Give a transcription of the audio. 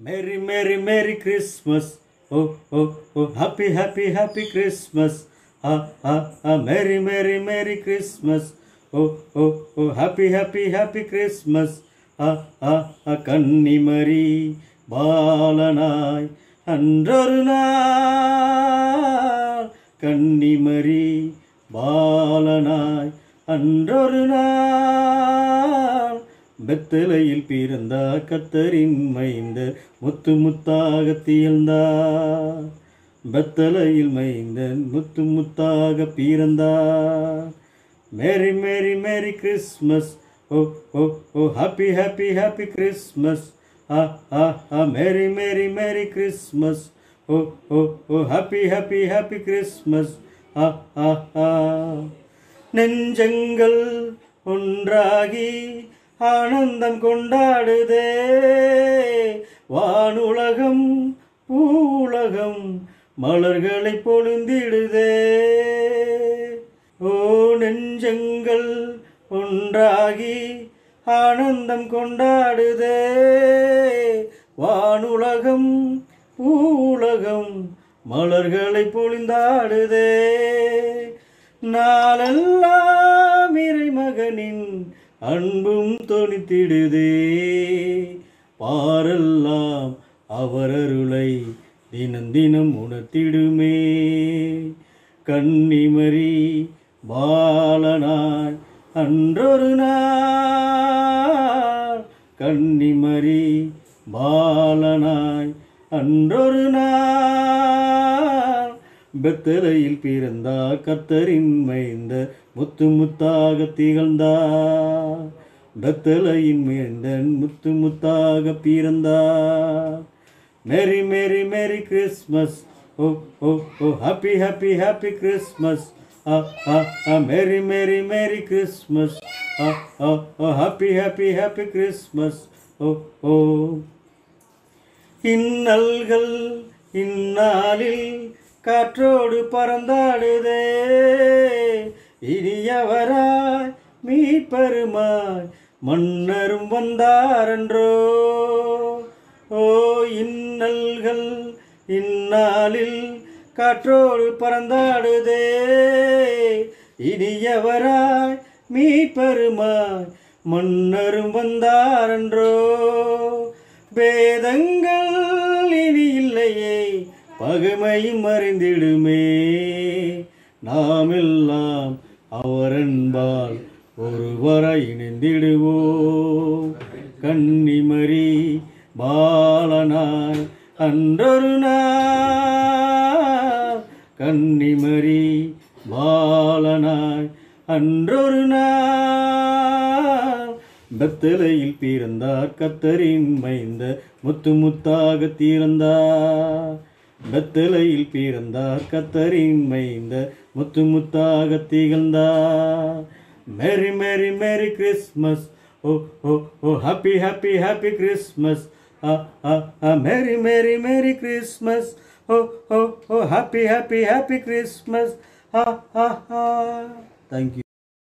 Merry, Merry, Merry Christmas. Oh, oh, oh, happy, happy, happy Christmas. Ah, ah, ah, Merry, Merry, Merry Christmas. Oh, oh, oh, happy, happy, happy Christmas. Ah, ah, ah, கன்னிமரி பாலனாய் அன்றொரு நாள் கன்னிமரி பாலனாய் அன்றொரு நாள் பெத்தலையில் பிறந்தார் கத்தரின் மைந்தர் முத்து முத்தாக தியழ்ந்தார் பெத்தலையில் மைந்தன் முத்து முத்தாக பிறந்தார் மேரி மேரி மேரி கிறிஸ்மஸ் ஓ ஓ ஓ ஹாப்பி ஹாப்பி ஹாப்பி கிறிஸ்மஸ் ஆ ஆ ஆ மேரி மேரி மேரி கிறிஸ்மஸ் ஓ ஓ ஓ ஹாப்பி ஹாப்பி ஹாப்பி கிறிஸ்மஸ் ஆ ஆ ஆ நெஞ்சங்கள் ஒன்றாகி ஆனந்தம் கொண்டாடுதே வானுலகம் பூலகம் மலர்களை பொழுந்திடுதே ஓ நெஞ்சங்கள் ஒன்றாகி ஆனந்தம் கொண்டாடுதே வானுலகம் பூலகம் மலர்களை பொழிந்தாடுதே நாளெல்லாம் இறைமகனின் அன்பும் தொனித்திடுதே பாரெல்லாம் அவர் அருளை தினம் தினம் உணர்த்திடுமே கன்னிமரி பாலனாய் அன்றொரு நாள் கன்னிமரி பாலனாய் அன்றொரு நாள் பெத்தலையில் பிறந்தார் கர்த்தரின் மைந்த முத்து முத்தாக திகழ்ந்தார் பெத்தலையின் மைந்தன் முத்து முத்தாக பிறந்தார் மேரி மேரி மேரி கிறிஸ்மஸ் ஓ ஓ ஓ ஹாப்பி ஹாப்பி ஹாப்பி கிறிஸ்மஸ் ஆ ஆ ஆ மேரி மேரி மேரி கிறிஸ்மஸ் ஆ ஆ ஆ ஹாப்பி ஹாப்பி ஹாப்பி கிறிஸ்மஸ் ஓ ஓ இன்னல்கள் இந்நாளில் காற்றோடு பறந்தாடுதே இனியவராய் மீட்பெருமாய் மன்னரும் வந்தாரன்றோ ஓ இன்னல்கள் இந்நாளில் காற்றோடு பறந்தாடுதே இனியவராய் மீட்பெருமாய் மன்னரும் வந்தாரன்றோ பேதங்கள் இனி இல்லையே பகைமையும் மறைந்திடுமே நாமெல்லாம் அவரன்பால் ஒருவரை இணைந்திடுவோம் கன்னிமரி பாலனாய் அன்றொரு நாள் கன்னிமரி பாலனாய் அன்றொரு நாள் பெத்தலையில் பிறந்தார் கத்தரின் மைந்த முத்து முத்தாக தீர்ந்தார் பெத்தலையில் பிறந்தார் கத்தரின் மைந்த முத்து முத்தாக திகழ்ந்தார் மேரி மேரி மேரி கிறிஸ்மஸ் ஓ ஓ ஓ ஹாப்பி ஹாப்பி ஹாப்பி கிறிஸ்மஸ் ஆ ஆ ஆ மேரி மேரி மேரி கிறிஸ்மஸ் ஓ ஓ ஓ ஹாப்பி ஹாப்பி ஹாப்பி கிறிஸ்மஸ் ஆ ஆ ஆ தேங்க்யூ